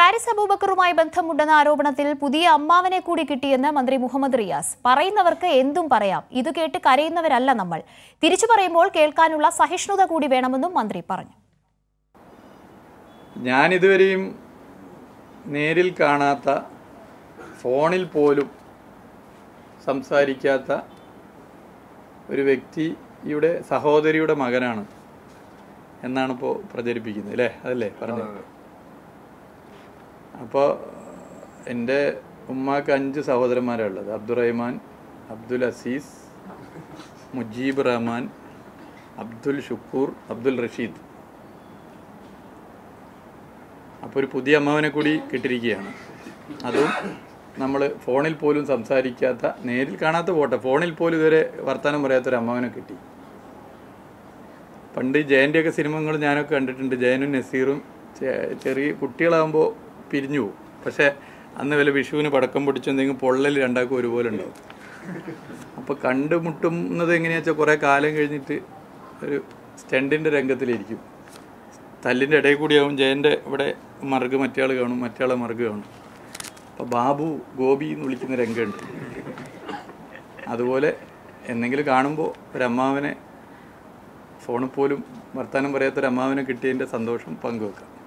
ഹാരിസ് അബൂബക്കറുമായി ബന്ധമുണ്ടെന്ന ആരോപണത്തിൽ പുതിയ അമ്മാവനെ കൂടി കിട്ടിയെന്ന് മന്ത്രി മുഹമ്മദ് റിയാസ് പറയുന്നവർക്ക് എന്തും പറയാം ഇത് കേട്ട് കരയുന്നവരല്ല നമ്മൾ തിരിച്ചു പറയുമ്പോൾ കേൾക്കാനുള്ള സഹിഷ്ണുത കൂടി വേണമെന്നും മന്ത്രി പറഞ്ഞു ഞാൻ ഇതുവരെയും നേരിൽ കാണാത്ത ഫോണിൽ പോലും സംസാരിക്കാത്ത ഒരു വ്യക്തിയുടെ സഹോദരിയുടെ മകനാണ് എന്നാണ് ഇപ്പോൾ പ്രചരിപ്പിക്കുന്നത് അല്ലേ അതല്ലേ പറഞ്ഞത് അപ്പോൾ എൻ്റെ ഉമ്മാക്ക് അഞ്ച് സഹോദരന്മാരാണ് ഉള്ളത് അബ്ദുറഹ്മാൻ അബ്ദുൽ അസീസ് മുജീബ് റഹ്മാൻ അബ്ദുൽ ഷുക്കൂർ അബ്ദുൽ റഷീദ് അപ്പോൾ ഒരു പുതിയ അമ്മാവനെ കൂടി കിട്ടിയിരിക്കുകയാണ് അതും നമ്മൾ ഫോണിൽ പോലും സംസാരിക്കാത്ത നേരിൽ കാണാത്ത പോട്ടെ ഫോണിൽ പോലും ഇതുവരെ വർത്തമാനം പറയാത്തൊരു അമ്മാവനെ കിട്ടി പണ്ട് ജയൻ്റെയൊക്കെ സിനിമകൾ ഞാനൊക്കെ കണ്ടിട്ടുണ്ട് ജയനും നസീറും ചെ- ചെറിയ കുട്ടികളാകുമ്പോൾ പിരിഞ്ഞു പോകും പക്ഷേ അന്ന് വല്ല വിഷുവിന് പടക്കം പൊടിച്ചെന്തെങ്കിലും പൊള്ളൽ രണ്ടാക്കും ഒരുപോലെ ഉണ്ടാവും അപ്പോൾ കണ്ടുമുട്ടുന്നത് എങ്ങനെയാ വെച്ചാൽ കുറേ കാലം കഴിഞ്ഞിട്ട് ഒരു സ്റ്റണ്ടിൻ്റെ രംഗത്തിലിരിക്കും തല്ലിൻ്റെ ഇടയിൽ കൂടിയാവും ജയൻ്റെ ഇവിടെ മറുക് മറ്റേ ആൾ കാണും മറ്റേ ആളെ മറുക് കാണും അപ്പോൾ ബാബു ഗോപി എന്ന് വിളിക്കുന്ന രംഗമുണ്ട് അതുപോലെ എന്തെങ്കിലും കാണുമ്പോൾ ഒരമ്മാവനെ ഫോണിൽ പോലും വർത്തമാനം പറയാത്തൊരു അമ്മാവനെ കിട്ടിയതിൻ്റെ സന്തോഷം പങ്കുവെക്കാം